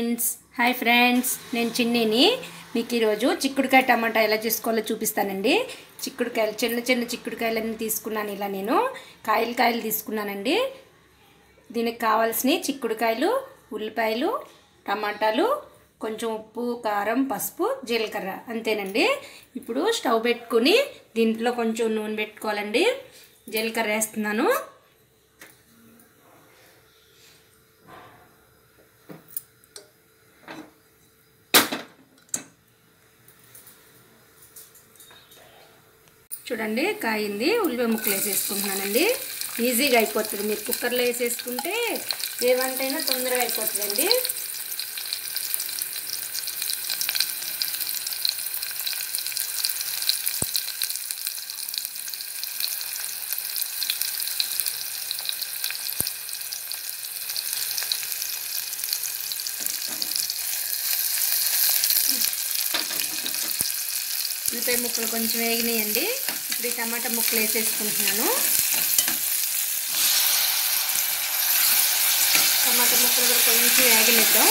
friends hi friends నేను చిన్నిని మీకు ఈరోజు చిక్కుడుకాయ టమాటా ఎలా చేసుకోవాలో చూపిస్తానండి చిక్కుడుకాయలు చిన్న చిన్న చిక్కుడుకాయలన్నీ తీసుకున్నాను ఇలా నేను కాయలు కాయలు తీసుకున్నానండి దీనికి కావాల్సినవి చిక్కుడుకాయలు ఉల్లిపాయలు టమాటాలు కొంచెం ఉప్పు కారం పసుపు జీలకర్ర అంతేనండి ఇప్పుడు స్టవ్ పెట్టుకుని దీంట్లో కొంచెం నూనె పెట్టుకోవాలండి జీలకర్ర వేస్తున్నాను చూడండి కాయింది ఉల్లిపాయ ముక్కలు వేసేసుకుంటున్నానండి ఈజీగా అయిపోతుంది మీరు కుక్కర్లో వేసేసుకుంటే ఏ వంట అయినా తొందరగా అయిపోతుందండి ఉల్లిపాయ ముక్కలు కొంచెం వేగినాయండి ఇప్పుడు ఈ టమాటా ముక్కలు వేసేసుకుంటున్నాను టమాటా ముక్కలు కూడా కొంచెం వేగనిద్దాం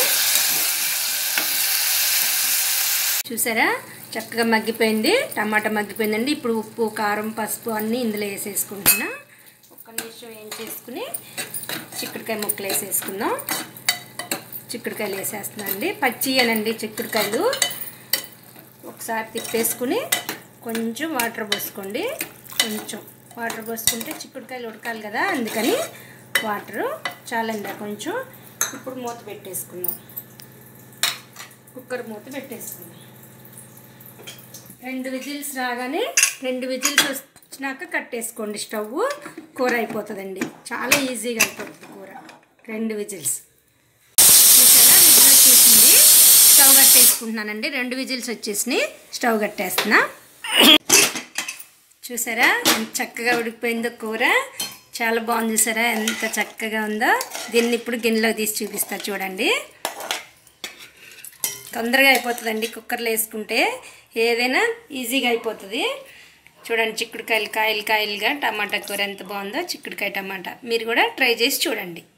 చూసారా చక్కగా మగ్గిపోయింది టమాటా మగ్గిపోయిందండి ఇప్పుడు ఉప్పు కారం పసుపు అన్నీ ఇందులో వేసేసుకుంటున్నా ఒక్క నిమిషం ఏం చేసుకుని చిక్కుడుకాయ ముక్కలు వేసేసుకుందాం చిక్కుడుకాయలు వేసేస్తున్నాను అండి పచ్చియనండి చిక్కుడుకాయలు ఒకసారి తిప్పేసుకుని కొంచెం వాటర్ పోసుకోండి కొంచెం వాటర్ పోసుకుంటే చిక్కుడుకాయలు ఉడకాలి కదా అందుకని వాటరు చాలండి కొంచెం ఇప్పుడు మూత పెట్టేసుకుందాం కుక్కర్ మూత పెట్టేసుకుందాం రెండు విజిల్స్ రాగానే రెండు విజిల్స్ వచ్చినాక కట్టేసుకోండి స్టవ్ కూర అయిపోతుందండి చాలా ఈజీగా అయిపోతుంది కూర రెండు విజిల్స్ చూసారా విజిల్ వచ్చేసింది స్టవ్ కట్టేసుకుంటున్నానండి రెండు విజిల్స్ వచ్చేసినాయి స్టవ్ కట్టేస్తున్నా చూసారా ఎంత చక్కగా ఉడికిపోయిందో కూర చాలా బాగుంది చూసారా ఎంత చక్కగా ఉందో దీన్ని ఇప్పుడు గిన్నెలో తీసి చూపిస్తా చూడండి తొందరగా అయిపోతుందండి కుక్కర్లో వేసుకుంటే ఏదైనా ఈజీగా అయిపోతుంది చూడండి చిక్కుడుకాయలు కాయలు కాయలుగా టమాటా కూర ఎంత బాగుందో చిక్కుడుకాయ టమాటా మీరు కూడా ట్రై చేసి చూడండి